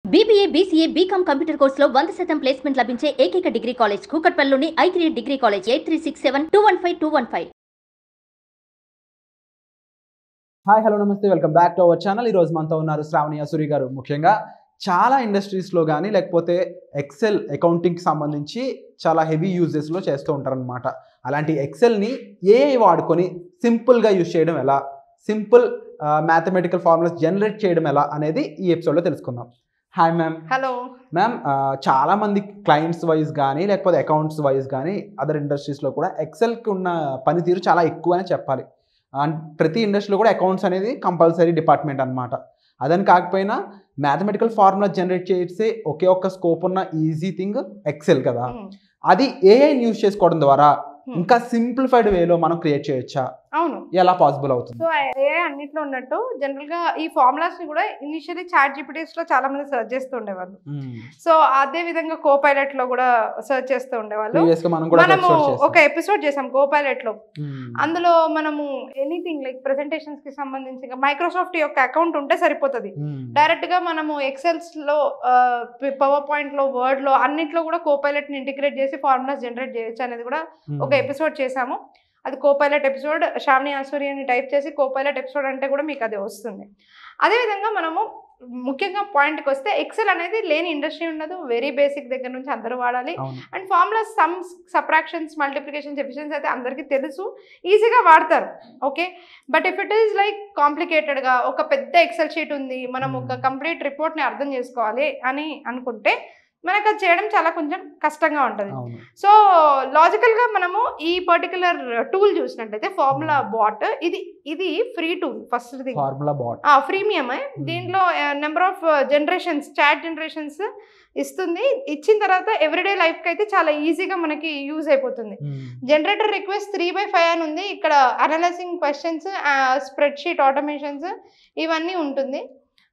BBA BCA BCom computer కోర్సులో వంద శాతం ప్లేస్మెంట్ లభించే ఏకైక డిగ్రీ కాలేజ్ కూకట్పల్లిలోని I three degree college eight three six seven two one five two one five hi hello నమస్తే welcome back to our channel ఈరోజు మనతో ఉన్నారు శ్రావణి అసూరి గారు ముఖ్యంగా చాలా ఇండస్ట్రీస్లో కానీ లేకపోతే ఎక్సెల్ అకౌంటింగ్కి సంబంధించి చాలా హెవీ యూజెస్లో చేస్తూ ఉంటారనమాట అలాంటి ఎక్సెల్ని ఏ వాడుకొని సింపుల్గా యూజ్ చేయడం ఎలా సింపుల్ మ్యాథమెటికల్ ఫార్ములాస్ జనరేట్ చేయడం ఎలా అనేది ఈ ఎపిసోడ్లో తెలుసుకుందాం హాయ్ మ్యామ్ హలో మ్యామ్ చాలా మంది క్లయింట్స్ వైజ్ కానీ లేకపోతే అకౌంట్స్ వైజ్ కానీ అదర్ ఇండస్ట్రీస్లో కూడా ఎక్సెల్కి ఉన్న పనితీరు చాలా ఎక్కువ అని చెప్పాలి అండ్ ప్రతి ఇండస్ట్రీలో కూడా అకౌంట్స్ అనేది కంపల్సరీ డిపార్ట్మెంట్ అనమాట అదని కాకపోయినా మ్యాథమెటికల్ ఫార్ములా జనరేట్ చేసే ఒకే ఒక్క స్కోప్ ఉన్న ఈజీ థింగ్ ఎక్సెల్ కదా ఉమ్, అది ఏఐని యూజ్ చేసుకోవడం ద్వారా Hmm. ఇంకా సింప్లిఫైడ్ వేలో మనం క్రియేట్ చేయొచ్చా అవును ఎలా పాసిబుల్ అవుతుంది సో ఏ అన్నిట్లో ఉన్నట్టు జనరల్ గా ఈ ఫార్ములాస్ ని కూడా ఇనిషియలీ చాట్ జీపీటీస్ లో చాలా మంది సెర్చ్ చేస్తూ ఉండేవాళ్ళు సో అదే విధంగా కో పైలట్ లో కూడా సెర్చ్ చేస్తూ ఉండేవాళ్ళు ప్రీవియస్ గా మనం కూడా మనము episode చేసాం. ఒక ఎపిసోడ్ చేసాం కో పైలట్ లో Hmm. అందులో మనము ఎనీథింగ్ లైక్ ప్రెసెంటేషన్స్ కి సంబంధించి మైక్రోసాఫ్ట్ యొక్క అకౌంట్ ఉంటే సరిపోతుంది Hmm. డైరెక్ట్ గా మనము ఎక్సెల్స్ లో పవర్ పాయింట్ లో వర్డ్ లో అన్నిట్లో కూడా కో పైలట్ ని ఇంటిగ్రేట్ చేసి ఫార్ములాస్ జనరేట్ చేయొచ్చు అనేది కూడా Hmm. ఒక ఎపిసోడ్ చేసాము అది కోపైలట్ ఎపిసోడ్ శ్రావణి ఆసూరి అని టైప్ చేసి కోపైలట్ ఎపిసోడ్ అంటే కూడా మీకు అది వస్తుంది అదేవిధంగా మనము ముఖ్యంగా పాయింట్కి వస్తే ఎక్సెల్ అనేది లేని ఇండస్ట్రీ ఉండదు వెరీ బేసిక్ దగ్గర నుంచి అందరూ వాడాలి అవును and formulas sums subtractions multiplications efficiencies అయితే అందరికీ తెలుసు ఈజీగా వాడతారు okay but if it is like కాంప్లికేటెడ్గా ఒక పెద్ద ఎక్సెల్ షీట్ ఉంది మనం ఒక Hmm. కంప్లీట్ రిపోర్ట్ని అర్థం చేసుకోవాలి అని అనుకుంటే మనకు అది చేయడం చాలా కొంచెం కష్టంగా ఉంటుంది అవును సో లాజికల్గా మనము ఈ పర్టికులర్ టూల్ చూసినట్లయితే ఫార్ములా బాట్ ఇది ఇది free tool first thing formula bot premium దీంట్లో number of generations chat generations ఇస్తుంది ఇచ్చిన తర్వాత ఎవ్రీడే లైఫ్కి అయితే చాలా ఈజీగా మనకి యూజ్ అయిపోతుంది generator request three by five అని ఉంది ఇక్కడ analysing questions spreadsheet automations ఇవన్నీ ఉంటుంది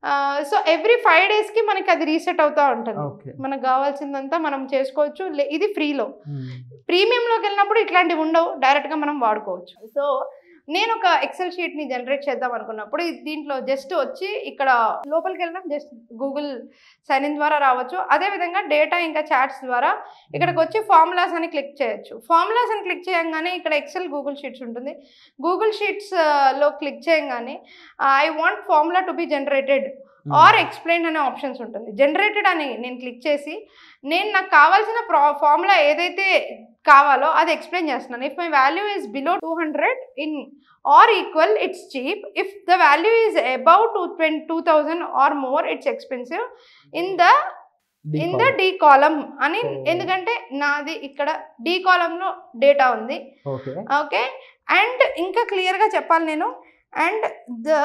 సో ఎవ్రీ ఫైవ్ డేస్కి మనకి అది రీసెట్ అవుతూ ఉంటుంది ఓకే మనకు కావాల్సిందంతా మనం చేసుకోవచ్చు లే- ఇది ఫ్రీలో ప్రీమియంలోకి వెళ్ళినప్పుడు ఇట్లాంటివి ఉండవు డైరెక్ట్గా మనం వాడుకోవచ్చు సో నేను ఒక ఎక్సెల్ షీట్ని జనరేట్ చేద్దాం అనుకున్నప్పుడు ఇది దీంట్లో జస్ట్ వచ్చి ఇక్కడ లోపలికి వెళ్ళినా జస్ట్ గూగుల్ సైన్ ఇన్ ద్వారా రావచ్చు అదేవిధంగా డేటా ఇంకా చాట్స్ ద్వారా ఇక్కడికి వచ్చి ఫార్ములాస్ అని క్లిక్ చేయొచ్చు ఫార్ములాస్ అని క్లిక్ చేయగానే ఇక్కడ ఎక్సెల్ గూగుల్ షీట్స్ ఉంటుంది గూగుల్ షీట్స్ లో క్లిక్ చేయగానే I want formula to be generated or explain అనే ఆప్షన్స్ ఉంటుంది జనరేటెడ్ అని నేను క్లిక్ చేసి నేను నాకు కావాల్సిన ప్రా ఫార్ములా ఏదైతే కావాలో అది ఎక్స్ప్లెయిన్ చేస్తున్నాను if my value is below two hundred in or equal it's cheap if the value is above two twenty two thousand or more it's expensive in the in the D column అని So- ఎందుకంటే నాది ఇక్కడ D కాలంలో data ఉంది okay okay and ఇంకా క్లియర్గా చెప్పాలి నేను and the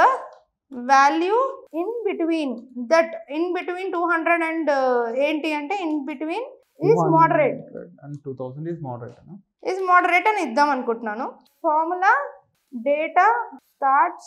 value in between that in between two hundred and ఏంటి అంటే in between is moderate and two thousand is moderate is moderate అని ఇద్దాం అనుకుంటున్నాను formula data starts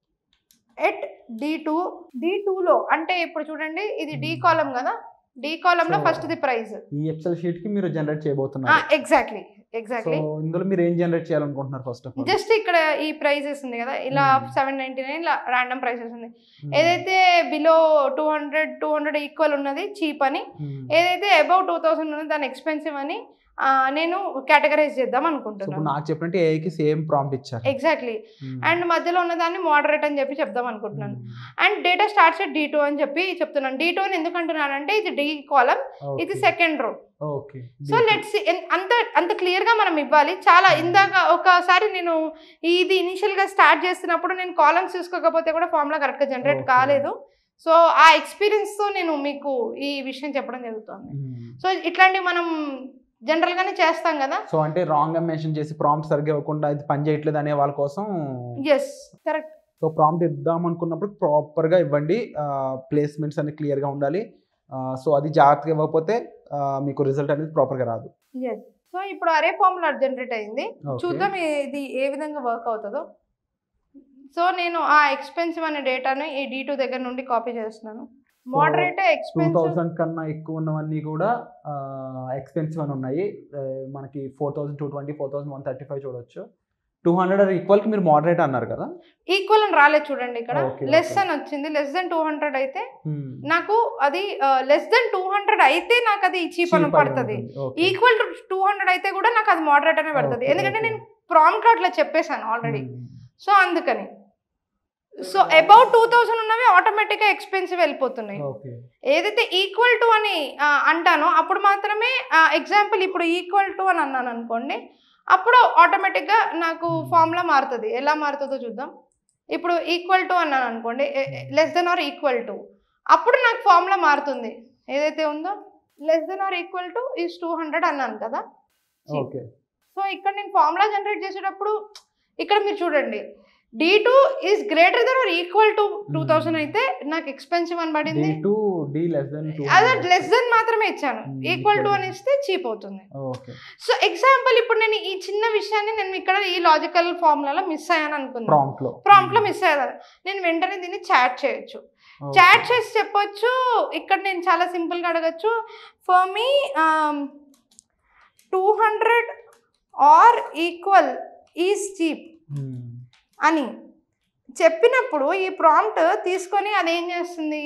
at D two D టూలో అంటే ఇప్పుడు చూడండి ఇది డి కాలం కదా డి కాలంలో So- ఫస్ట్ ది ప్రైజ్ ఈ ఎక్సెల్ షీట్ కి మీరు జనరేట్ చేయబోతున్నారు ఎగ్జాక్ట్లీ సో ఎగ్జాక్ట్లీ ఇందులో మీరు ఏం జనరేట్ చేయాలనుకుంటున్నారు ఫస్ట్ ఆఫ్ ఆల్ జస్ట్ ఇక్కడ ఈ ప్రైజెస్ ఉంది కదా ఇలా Hmm. సెవెన్ నైన్టీ నైన్ ఇలా ర్యాండమ్ ప్రైసెస్ ఉంది ఏదైతే below two hundred two hundred equal ఉన్నది చీప్ అని ఏదైతే అబౌవ్ టూ థౌసండ్ ఉన్నది దాని ఎక్స్పెన్సివ్ అని ఆ, నేను కేటగరైజ్ చేద్దాం ఇప్పుడు అనుకుంటున్నాను నాకు చెప్పినట్టు ఏఐకి సేమ్ ప్రాంప్ట్ ఇచ్చారు ఎగ్జాక్ట్లీ Hmm. అండ్ మధ్యలో ఉన్నదాన్ని మోడరేట్ అని చెప్పి చెప్దాం అనుకుంటున్నాను Hmm. And data starts D two అని చెప్పి చెప్తున్నాను డి టూ అని ఎందుకు అంటున్నానంటే ఇది డి కాలం ఇది Okay. Second row okay so let's అంత అంత క్లియర్ గా మనం ఇవ్వాలి చాలా ఇందాక ఒకసారి నేను ఇది ఇనిషియల్ గా స్టార్ట్ చేస్తున్నప్పుడు నేను కాలమ్స్ చూసుకోకపోతే కూడా ఫార్ములా కరెక్ట్ గా జనరేట్ Okay. కాలేదు సో ఆ ఎక్స్పీరియన్స్ తో నేను మీకు ఈ విషయం చెప్పడం జరుగుతుంది సో ఇట్లాంటివి మనం జనరల్ గానే చేస్తాం కదా సో అంటే రాంగ్ గా మెన్షన్ చేసి ప్రాంప్ట్ సరిగ్గా ఇవ్వకుండా ఇది పని చేయట్లేదు అనే వాళ్ళ కోసం ఎస్ కరెక్ట్ సో ప్రాంప్ట్ ఇద్దాం అనుకున్నప్పుడు ప్రాపర్ గా ఇవ్వండి ప్లేస్మెంట్స్ అన్ని క్లియర్ గా ఉండాలి సో అది జాగ్రత్తగా ఇవ్వకపోతే ఆ, మీకు రిజల్ట్ అనేది ప్రాపర్ గా రాదు ఎస్ సో ఇప్పుడు అరే ఫార్ములా జనరేట్ అయింది Okay. చూద్దాం ఇది ఏ విధంగా వర్క్ అవుతుందో సో నేను ఆ ఎక్స్పెన్సివ్ అనే డేటాను ఈ డి టూ దగ్గర నుండి కాపీ చేస్తున్నాను మోడరేట్ టూ ఎక్స్పెన్సివ్ థౌసండ్ కన్నా ఎక్కువ ఉన్నవన్నీ కూడా ఎక్స్పెన్సివ్ అని ఉన్నాయి ఆ, మనకి four thousand two twenty four thousand one thirty five చూడొచ్చు టూ హండ్రెడ్ ఈక్వల్ కి మీరు మోడరేట్ అన్నారు కదా ఈక్వల్ అని రాలేదు చూడండి ఇక్కడ Okay, లెస్ okay. అని వచ్చింది లెస్ దెన్ టూ హండ్రెడ్ అయితే Hmm. నాకు అది లెస్ దెన్ టూ హండ్రెడ్ అయితే నాకు అది చీప్ అని Cheap పడుతుంది ఉంటుంది. Okay. Equal to two hundred అయితే కూడా నాకు అది మోడరేట్ అనే పడుతుంది Okay, ఎందుకంటే okay. నేను ప్రాంప్ట్ అట్లా చెప్పేశాను ఆల్రెడీ Hmm. సో అందుకని సో అబౌట్ టూ థౌసండ్ ఉన్నవి ఆటోమేటిక్గా ఎక్స్పెన్సివ్ వెళ్ళిపోతున్నాయి Okay. ఏదైతే ఈక్వల్ టు అని ఆ, అంటానో అప్పుడు మాత్రమే ఎగ్జాంపుల్ ఇప్పుడు ఈక్వల్ టు అని అన్నాను అనుకోండి అప్పుడు ఆటోమేటిక్గా నాకు ఫార్ములా మారుతుంది ఎలా మారుతుందో చూద్దాం ఇప్పుడు ఈక్వల్ టు అన్నాను అనుకోండి less than or equal to అప్పుడు నాకు ఫార్ములా మారుతుంది ఏదైతే ఉందో less than or equal to is two hundred అన్నాను కదా Okay. సో ఇక్కడ నేను ఫార్ములా జనరేట్ చేసేటప్పుడు ఇక్కడ మీరు చూడండి D two is greater than or equal to two thousand అయితే నాకు ఎక్స్పెన్సివ్ అని పడింది D to D less than two అదే hundred. లెస్ దెన్ మాత్రమే ఇచ్చాను Hmm, ఈక్వల్ టు equal అని ఇస్తే చీప్ అవుతుంది Okay. సో ఎగ్జాంపుల్ ఇప్పుడు నేను ఈ చిన్న విషయాన్ని నేను ఇక్కడ ఈ లాజికల్ ఫార్ములాలో మిస్ అయ్యాను అనుకున్నాను Prompt లో. ప్రాంప్ట్ లో మిస్ అయ్యాను నేను వెంటనే దీన్ని చాట్ చేయొచ్చు Okay. చాట్ చేసి చెప్పొచ్చు ఇక్కడ నేను చాలా సింపుల్ గా అడగచ్చు for me two hundred or equal is cheap Hmm. అని చెప్పినప్పుడు ఈ ప్రాంప్ట్ తీసుకొని అది ఏం చేస్తుంది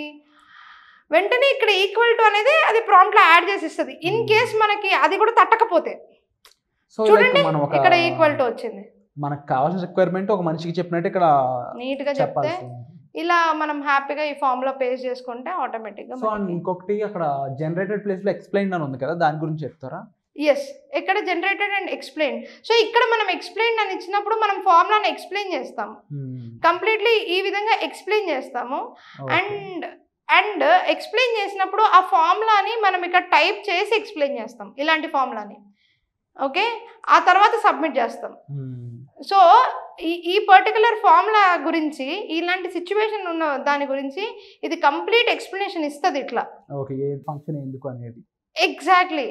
వెంటనే ఇక్కడ ఈక్వల్ టు అనేది అది ప్రాంప్ట్లో యాడ్ చేసి ఇస్తుంది ఇన్ కేస్ మనకి అది కూడా తట్టకపోతే So, like చూడండి మనం ఒక ఇక్కడ ఈక్వల్ టు వచ్చింది మనకు కావాల్సిన రిక్వైర్మెంట్ ఒక మనిషికి చెప్పినట్టు ఇక్కడ నీట్ గా చెప్తే చెప్పాల్సి ఇలా మనం హ్యాపీగా ఈ ఫామ్ లో పేస్ట్ చేసుకుంటే ఆటోమేటిక్ సో గా అండ్ ఇంకొకటి అక్కడ జనరేటెడ్ ప్లేస్ లో ఎక్స్ప్లెయిన్ అని ఉంది కదా దాని గురించి చెప్తారా ఎస్ ఇక్కడ జనరేటెడ్ అండ్ ఎక్స్ప్లెయిన్ సో ఇక్కడ మనం ఎక్స్ప్లెయిన్ అని ఇచ్చినప్పుడు మనం ఫార్ములాని ఎక్స్ప్లెయిన్ చేస్తాం కంప్లీట్లీ ఈ విధంగా ఎక్స్ప్లెయిన్ చేస్తాము అండ్ అండ్ ఎక్స్ప్లెయిన్ చేసినప్పుడు ఆ ఫార్ములాని మనం ఇక్కడ టైప్ చేసి ఎక్స్ప్లెయిన్ చేస్తాం ఇలాంటి ఫార్ములాని ఓకే ఆ తర్వాత సబ్మిట్ చేస్తాం సో ఈ ఈ పర్టికులర్ ఫార్ములా గురించి ఇలాంటి సిచ్యువేషన్ ఉన్న దాని గురించి ఇది కంప్లీట్ ఎక్స్ప్లెనేషన్ ఇస్తుంది ఇట్లా ఓకే ఏ ఫంక్షన్ ఎందుకు అనేది exactly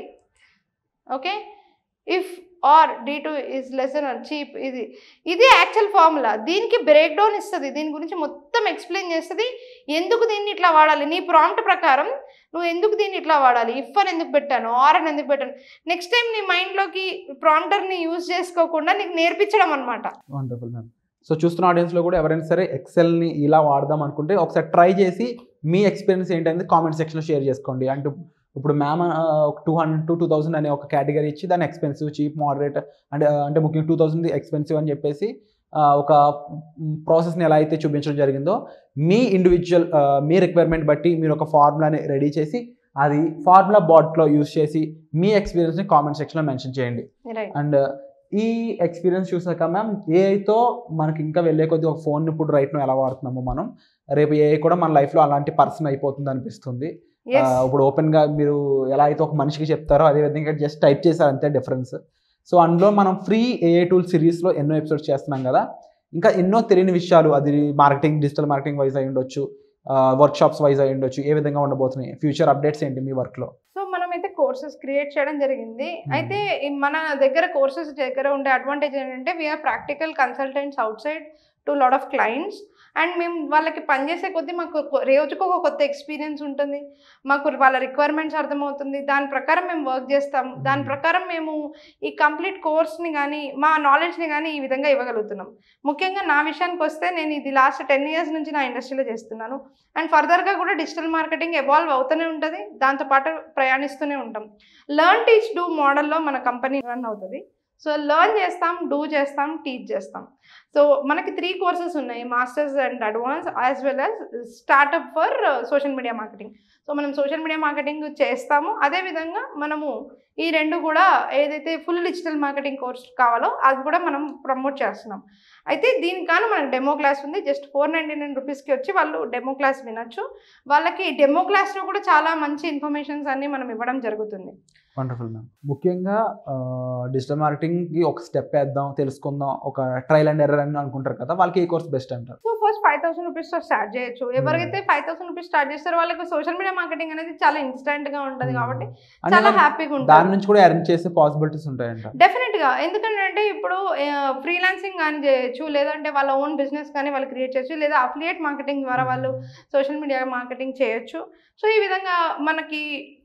okay if or D two is less than or cheap ఇది ఇది యాక్చువల్ ఫార్ములా దీనికి బ్రేక్ డౌన్ ఇస్తుంది దీని గురించి మొత్తం ఎక్స్ప్లెయిన్ చేస్తుంది ఎందుకు దీన్ని ఇట్లా వాడాలి నీ ప్రాంప్ట్ ప్రకారం నువ్వు ఎందుకు దీన్ని ఇట్లా వాడాలి ఇఫ్ అని ఎందుకు పెట్టాను ఆర్ అని ఎందుకు పెట్టాను నెక్స్ట్ టైం నీ మైండ్లోకి ప్రాంప్టర్ని యూజ్ చేసుకోకుండా నీకు నేర్పించడం అనమాట వండర్ఫుల్ మ్యామ్ సో చూస్తున్న ఆడియన్స్లో కూడా ఎవరైనా సరే ఎక్సెల్ని ఇలా వాడదాం అనుకుంటే ఒకసారి ట్రై చేసి మీ ఎక్స్పీరియన్స్ ఏంటనేది కామెంట్ సెక్షన్లో షేర్ చేసుకోండి అంటూ ఇప్పుడు మ్యామ్ ఒక two hundred to two thousand అనే ఒక కేటగిరీ ఇచ్చి దాన్ని ఎక్స్పెన్సివ్ చీప్ మోడరేట్ అంటే అంటే ముఖ్యంగా టూ థౌసండ్ ఎక్స్పెన్సివ్ అని చెప్పేసి ఆ, ఒక ప్రాసెస్ని ఎలా అయితే చూపించడం జరిగిందో మీ ఇండివిజువల్ మీ రిక్వైర్మెంట్ బట్టి మీరు ఒక ఫార్ములాని రెడీ చేసి అది ఫార్ములా బాట్లో యూస్ చేసి మీ ఎక్స్పీరియన్స్ని కామెంట్ సెక్షన్లో మెన్షన్ చేయండి రైట్ అండ్ ఈ ఎక్స్పీరియన్స్ చూసాక మ్యామ్ ఏఐతో మనకి ఇంకా వెళ్ళే కొద్ది ఒక ఫోన్ ఇప్పుడు రైట్ ఎలా వాడుతున్నామో మనం రేపు ఏఐ కూడా మన లైఫ్లో అలాంటి పర్సన్ అయిపోతుంది అనిపిస్తుంది ఆ, ఎస్ ఇప్పుడు ఓపెన్గా మీరు ఎలా అయితే ఒక మనిషికి చెప్తారో అదే విధంగా జస్ట్ టైప్ చేశారు అంతే డిఫరెన్స్ సో అందులో మనం ఫ్రీ ఏఐ టూల్ సిరీస్లో ఎన్నో ఎపిసోడ్స్ చేస్తున్నాం కదా ఇంకా ఎన్నో తెలియని విషయాలు అది మార్కెటింగ్ డిజిటల్ మార్కెటింగ్ వైజ్ అయి ఉండొచ్చు వర్క్ షాప్స్ వైజ్ అయి ఉండొచ్చు ఏ విధంగా ఉండబోతున్నాయి ఫ్యూచర్ అప్డేట్స్ ఏంటి మీ వర్క్లో సో మనమైతే కోర్సెస్ క్రియేట్ చేయడం జరిగింది అయితే ఈ మన దగ్గర కోర్సెస్ దగ్గర ఉండే అడ్వాంటేజ్ ఏంటంటే we are practical consultants outside to lot of clients and మేము వాళ్ళకి పనిచేసే కొద్దీ మాకు కొ- రోజుకు ఒక కొత్త ఎక్స్పీరియన్స్ ఉంటుంది మాకు వాళ్ళ రిక్వైర్మెంట్స్ అర్థమవుతుంది దాని ప్రకారం మేము వర్క్ చేస్తాం దాని ప్రకారం మేము ఈ కంప్లీట్ కోర్స్ని కానీ మా నాలెడ్జ్ని కానీ ఈ విధంగా ఇవ్వగలుగుతున్నాం ముఖ్యంగా నా విషయానికి వస్తే నేను ఇది లాస్ట్ టెన్ ఇయర్స్ నుంచి నా ఇండస్ట్రీలో చేస్తున్నాను అండ్ ఫర్దర్గా కూడా డిజిటల్ మార్కెటింగ్ ఎవాల్వ్ అవుతూనే ఉంటుంది దాంతోపాటు ప్రయాణిస్తూనే ఉంటాం లర్న్ టీచ్ డూ మోడల్లో మన కంపెనీ రన్ అవుతుంది సో లర్న్ చేస్తాం డూ చేస్తాం టీచ్ చేస్తాం సో మనకి త్రీ కోర్సెస్ ఉన్నాయి masters and advance as well as startup for social media marketing so మనం సోషల్ మీడియా మార్కెటింగ్ చేస్తాము అదేవిధంగా మనము ఈ రెండు కూడా ఏదైతే ఫుల్ డిజిటల్ మార్కెటింగ్ కోర్స్ కావాలో అది కూడా మనం ప్రమోట్ చేస్తున్నాం అయితే దీనికి కాను మనకు డెమో క్లాస్ ఉంది జస్ట్ ఫోర్ నైంటీ నైన్ రూపీస్కి వచ్చి వాళ్ళు డెమో క్లాస్ వినొచ్చు వాళ్ళకి డెమో క్లాస్లో కూడా చాలా మంచి ఇన్ఫర్మేషన్స్ అన్ని మనం ఇవ్వడం జరుగుతుంది వండర్ఫుల్ మ్యామ్ ముఖ్యంగా డిజిటల్ మార్కెటింగ్కి ఒక స్టెప్ వేద్దాం తెలుసుకుందాం ఒక ట్రయల్ అండ్ ఎర్రర్ అని అనుకుంటారు కదా వాళ్ళకి ఏ కోర్స్ బెస్ట్ అంటారు సో ఫస్ట్ ఫైవ్ థౌసండ్ రూపీస్తో స్టార్ట్ చేయొచ్చు ఎవరైతే ఫైవ్ థౌసండ్ రూపీస్ స్టార్ట్ చేస్తారో వాళ్ళకి సోషల్ మీడియా మార్కెటింగ్ అనేది చాలా ఇన్స్టెంట్గా ఉంటుంది కాబట్టి అంటే చాలా మనం హ్యాపీగా దాని ఉంటుంది నుంచి కూడా ఎర్న్ చేసే పాసిబిలిటీస్ ఉంటాయంట డెఫినెట్గా ఎందుకంటే ఇప్పుడు ఫ్రీలాన్సింగ్ కానీ చేయొచ్చు లేదంటే వాళ్ళ ఓన్ బిజినెస్ కానీ వాళ్ళు క్రియేట్ చేయొచ్చు లేదా అఫిలియేట్ మార్కెటింగ్ ద్వారా వాళ్ళు సోషల్ మీడియా మార్కెటింగ్ చేయొచ్చు సో ఈ విధంగా మనకి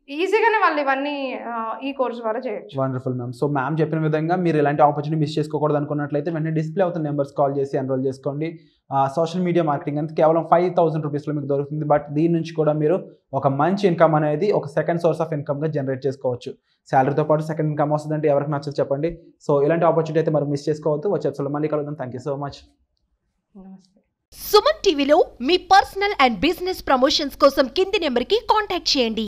ఈజీగానే వాళ్ళు ఇవన్నీ ఆ, ఈ కోర్స్ ద్వారా చేయొచ్చు వండర్ఫుల్ మ్యామ్ సో మ్యామ్ చెప్పిన విధంగా మీరు ఎలాంటి ఆపర్చునిటీ మిస్ చేసుకోకూడదు అనుకున్నట్లయితే వెంటనే డిస్ప్లే అవుతున్న నెంబర్స్ కాల్ చేసి ఎన్రోల్ చేసుకోండి సోషల్ మీడియా మార్కెటింగ్ అంతా కేవలం ఫైవ్ థౌసండ్ రూపీస్లో మీకు దొరుకుతుంది బట్ దీని నుంచి కూడా మీరు ఒక మంచి ఇన్కమ్ అనేది ఒక సెకండ్ సోర్స్ ఆఫ్ ఇన్కమ్గా జనరేట్ చేసుకోవచ్చు శాలరీతో పాటు సెకండ్ ఇన్కమ్ వస్తుందంటే ఎవరికి నచ్చదు చెప్పండి సో ఇలాంటి ఆపర్చునిటీ అయితే మరి మిస్ చేసుకోవద్దు వచ్చే episode లో మళ్ళీ కలుద్దాం థ్యాంక్ యూ సో మచ్ నమస్తే సుమన్ టీవీలో మీ పర్సనల్ అండ్ బిజినెస్ ప్రమోషన్స్ కోసం కింది నెంబర్కి కాంటాక్ట్ చేయండి